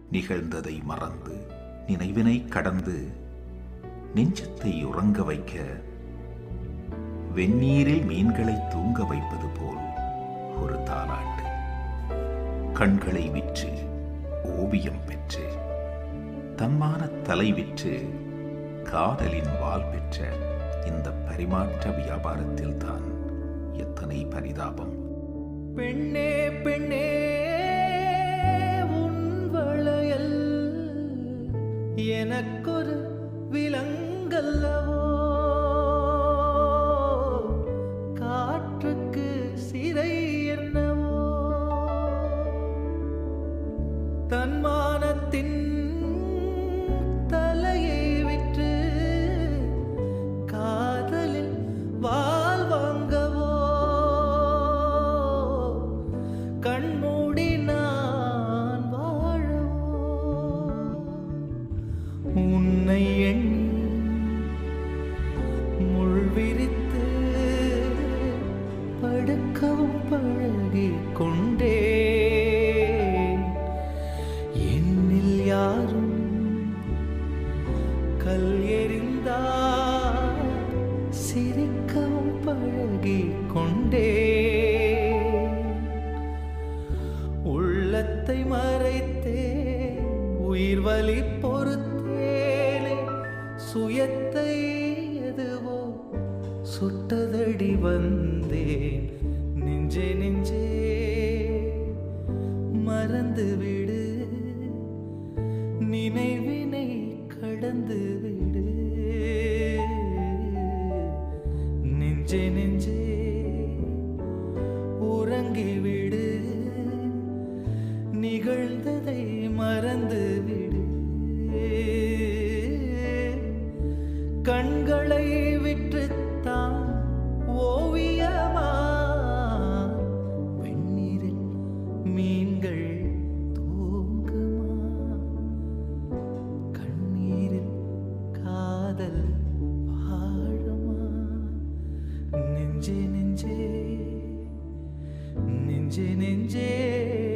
நிகழ்ந்ததை மறந்து நினைவினை கடந்து நெஞ்சத்தை உறங்க வைக்க வெந்நீரில் மீன்களை தூங்க வைப்பது போல் ஒரு தாலாட்டு கண்களை விற்று ஓவியம் பெற்று தன்மான தலை விற்று காதலின் வால் பெற்ற இந்த பரிமாற்ற வியாபாரத்தில் தான் எத்தனை பரிதாபம் பெண்ணே பெண்ணே உன் வளையல் எனக்கொரு விலங்கல்லவோ காற்றுக்கு சிறை என்னவோ தன்மானத்தின் தலையை விற்று காதலில் வாழ் வாங்கவோ கண்மூடி நான் வாழவோ உன்னை எண்ணி முள் விரித்து படுக்கவும் பழகிக் கொண்டேன் என்னில் யாரும் கல் எறிந்தார் சிரிக்கவும் பழகிக் கொண்டேன் உள்ளத்தை மறைத்தேன் உயிர் வலி பொறுத்தேனே சுயத்தை எதுவோ சுட்டதடி வந்தேன் நெஞ்சே நெஞ்சே மறந்து விடு நினைவினை கடந்து விடு நெஞ்சே நெஞ்சே உறங்கிவிடு நிகழ்ந்ததை மறந்து விடு கண்களை விற்றுத்தான் ஓவியமா வெந்நீரில் மீன்கள் தூங்குமா கண்ணீரில் காதல் வாழுமா நெஞ்சே நெஞ்சே நெஞ்சே நெஞ்சே